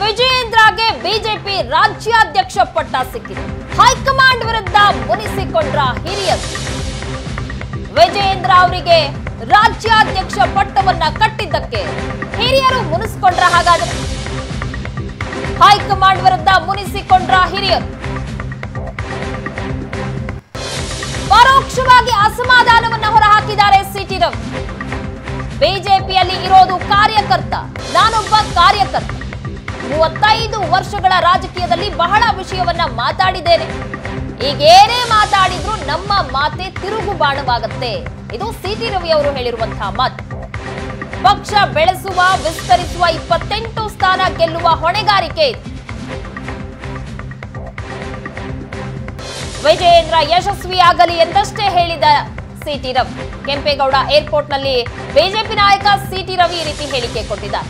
ವಿಜಯೇಂದ್ರಗೆ BJP ರಾಜ್ಯಾಧ್ಯಕ್ಷ ಪಟ್ಟ ಸಿಕ್ಕಿದೆ ಹೈಕಮಾಂಡ್ ವಿರುದ್ಧ ಮುನಿಸಿಕೊಂಡ್ರ ಹಿರಿಯರು ವಿಜಯೇಂದ್ರ ಅವರಿಗೆ ರಾಜ್ಯಾಧ್ಯಕ್ಷ ಪಟ್ಟವನ್ನ ಕಟ್ಟಿದ್ದಕ್ಕೆ ಹಿರಿಯರು ಮುನಿಸ್ಕೊಂಡ್ರ ಹಾಗಾದ್ರೆ ಹೈಕಮಾಂಡ್ ವಿರುದ್ಧ ಮುನಿಸಿಕೊಂಡ್ರ ಹಿರಿಯರು ಪರೋಕ್ಷವಾಗಿ ಅಸಮಾಧಾನವನ್ನ ಹೊರಹಾಕಿದ್ದಾರೆ ಸಿಟಿ ರವಿ ಬಿಜೆಪಿಯಲ್ಲಿ ಇರೋದು ಕಾರ್ಯಕರ್ತ ನಾನೊಬ್ಬ ಕಾರ್ಯಕರ್ತ ಮೂವತ್ತೈದು ವರ್ಷಗಳ ರಾಜಕೀಯದಲ್ಲಿ ಬಹಳ ವಿಷಯವನ್ನ ಮಾತಾಡಿದ್ದೇನೆ ಈಗೇನೇ ಮಾತಾಡಿದ್ರು ನಮ್ಮ ಮಾತೆ ತಿರುಗು ಬಾಣವಾಗತ್ತೆ ಇದು ಸಿಟಿ ರವಿ ಅವರು ಹೇಳಿರುವಂತಹ ಮಾತು ಪಕ್ಷ ಬೆಳೆಸುವ ವಿಸ್ತರಿಸುವ ಇಪ್ಪತ್ತೆಂಟು ಸ್ಥಾನ ಗೆಲ್ಲುವ ಹೊಣೆಗಾರಿಕೆ ಇದೆ ವಿಜಯೇಂದ್ರ ಯಶಸ್ವಿಯಾಗಲಿ ಎಂದಷ್ಟೇ ಹೇಳಿದ ಸಿಟಿ ರವಿ ಕೆಂಪೇಗೌಡ ಏರ್ಪೋರ್ಟ್ನಲ್ಲಿ ಬಿಜೆಪಿ ನಾಯಕ ಸಿಟಿ ರವಿ ಈ ರೀತಿ ಹೇಳಿಕೆ ಕೊಟ್ಟಿದ್ದಾರೆ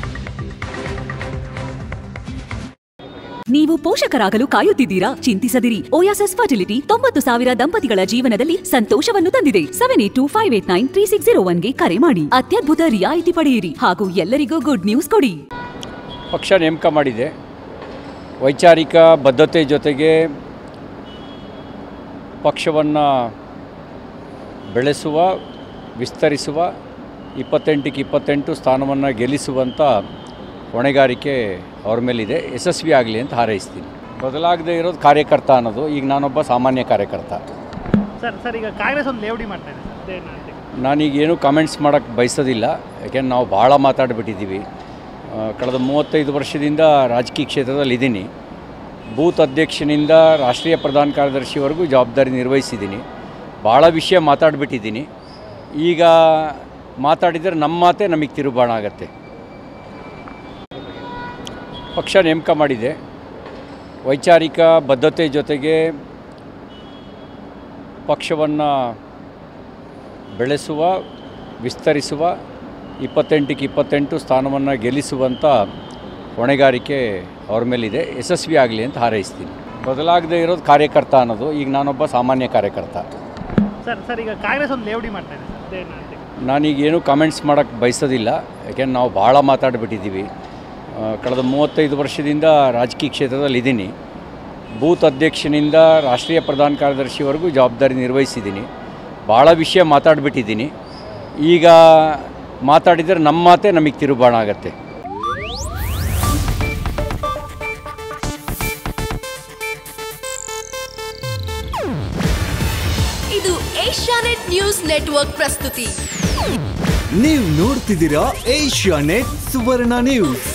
ನೀವು ಪೋಷಕರಾಗಲು ಕಾಯುತ್ತಿದ್ದೀರಾ ಚಿಂತಿಸದಿರಿ ಓಯಾಸಸ್ ಫರ್ಟಿಲಿಟಿ ತೊಂಬತ್ತು ಸಾವಿರ ದಂಪತಿಗಳ ಜೀವನದಲ್ಲಿ ಸಂತೋಷವನ್ನು ತಂದಿದೆ seven eight two five eight nine three six zero ಒನ್ಗೆ ಕರೆ ಮಾಡಿ ಅತ್ಯದ್ಭುತ ರಿಯಾಯಿತಿ ಪಡೆಯಿರಿ ಹಾಗೂ ಎಲ್ಲರಿಗೂ ಗುಡ್ ನ್ಯೂಸ್ ಕೊಡಿ ಪಕ್ಷ ನೇಮಕ ಮಾಡಿದೆ ವೈಚಾರಿಕ ಬದ್ಧತೆ ಜೊತೆಗೆ ಪಕ್ಷವನ್ನು ಬೆಳೆಸುವ ವಿಸ್ತರಿಸುವ ಇಪ್ಪತ್ತೆಂಟಕ್ಕೆ ಇಪ್ಪತ್ತೆಂಟು ಸ್ಥಾನವನ್ನು ಗೆಲ್ಲಿಸುವಂಥ ಹೊಣೆಗಾರಿಕೆ ಅವ್ರ ಮೇಲಿದೆ ಯಶಸ್ವಿ ಆಗಲಿ ಅಂತ ಹಾರೈಸ್ತೀನಿ ಬದಲಾಗದೇ ಇರೋದು ಕಾರ್ಯಕರ್ತ ಅನ್ನೋದು ಈಗ ನಾನೊಬ್ಬ ಸಾಮಾನ್ಯ ಕಾರ್ಯಕರ್ತ ಸರ್ ಸರ್ ಈಗ ಕಾಂಗ್ರೆಸ್ ಒಂದು ಲೇವಡಿ ಮಾಡ್ತಾ ಇದೆ ಸರ್ ಅದೇನು ಅಂತ ನಾನೀಗೇನು ಕಾಮೆಂಟ್ಸ್ ಮಾಡೋಕ್ಕೆ ಬಯಸೋದಿಲ್ಲ ಯಾಕೆಂದ್ರೆ ನಾವು ಭಾಳ ಮಾತಾಡಿಬಿಟ್ಟಿದ್ದೀವಿ ಆ, ಕಳೆದ ಮೂವತ್ತೈದು ವರ್ಷದಿಂದ ರಾಜಕೀಯ ಕ್ಷೇತ್ರದಲ್ಲಿ ಇದ್ದೀನಿ ಬೂತ್ ಅಧ್ಯಕ್ಷನಿಂದ ರಾಷ್ಟ್ರೀಯ ಪ್ರಧಾನ ಕಾರ್ಯದರ್ಶಿವರೆಗೂ ಜವಾಬ್ದಾರಿ ನಿರ್ವಹಿಸಿದ್ದೀನಿ ಭಾಳ ವಿಷಯ ಮಾತಾಡಿಬಿಟ್ಟಿದ್ದೀನಿ ಈಗ ಮಾತಾಡಿದರೆ ನಮ್ಮ ಮಾತೇ ನಮಗೆ ತಿರುಬಾಣ ಆಗತ್ತೆ ಪಕ್ಷ ನೇಮಕ ಮಾಡಿದೆ ವೈಚಾರಿಕ ಬದ್ಧತೆ ಜೊತೆಗೆ ಪಕ್ಷವನ್ನು ಬೆಳೆಸುವ ವಿಸ್ತರಿಸುವ ಇಪ್ಪತ್ತೆಂಟಕ್ಕೆ ಇಪ್ಪತ್ತೆಂಟು ಸ್ಥಾನವನ್ನು ಗೆಲ್ಲಿಸುವಂಥ ಹೊಣೆಗಾರಿಕೆ ಅವ್ರ ಮೇಲಿದೆ ಯಶಸ್ವಿ ಆಗಲಿ ಅಂತ ಹಾರೈಸ್ತೀನಿ ಬದಲಾಗದೇ ಇರೋದು ಕಾರ್ಯಕರ್ತ ಅನ್ನೋದು ಈಗ ನಾನೊಬ್ಬ ಸಾಮಾನ್ಯ ಕಾರ್ಯಕರ್ತ ಸರ್ ಸರ್ ಈಗ ಕಾಂಗ್ರೆಸ್ ಒಂದು ಲೇವಡಿ ಮಾಡ್ತಾ ಇದೆ ಸರ್ ಅದೇನು ಅಂತ ನಾನೀಗೇನು ಕಾಮೆಂಟ್ಸ್ ಮಾಡೋಕ್ಕೆ ಬಯಸೋದಿಲ್ಲ ಯಾಕೆಂದ್ರೆ ನಾವು ಭಾಳ ಮಾತಾಡಿಬಿಟ್ಟಿದ್ದೀವಿ ಆ, ಕಳೆದ ಮೂವತ್ತೈದು ವರ್ಷದಿಂದ ರಾಜಕೀಯ ಕ್ಷೇತ್ರದಲ್ಲಿ ಇದ್ದೀನಿ ಬೂತ್ ಅಧ್ಯಕ್ಷನಿಂದ ರಾಷ್ಟ್ರೀಯ ಪ್ರಧಾನ ಕಾರ್ಯದರ್ಶಿವರೆಗೂ ಜವಾಬ್ದಾರಿ ನಿರ್ವಹಿಸಿದ್ದೀನಿ ಭಾಳ ವಿಷಯ ಮಾತಾಡಿಬಿಟ್ಟಿದ್ದೀನಿ ಈಗ ಮಾತಾಡಿದರೆ ನಮ್ಮ ಮಾತೇ ನಮಗೆ ತಿರುಬಾಣ ಆಗತ್ತೆ ಇದು ಏಷ್ಯಾನೆಟ್ ನ್ಯೂಸ್ ನೆಟ್ವರ್ಕ್ ಪ್ರಸ್ತುತಿ ನೀವು ನೋಡ್ತಿದ್ದೀರಾ ಏಷ್ಯಾ ನೆಟ್ ಸುವರ್ಣ ನ್ಯೂಸ್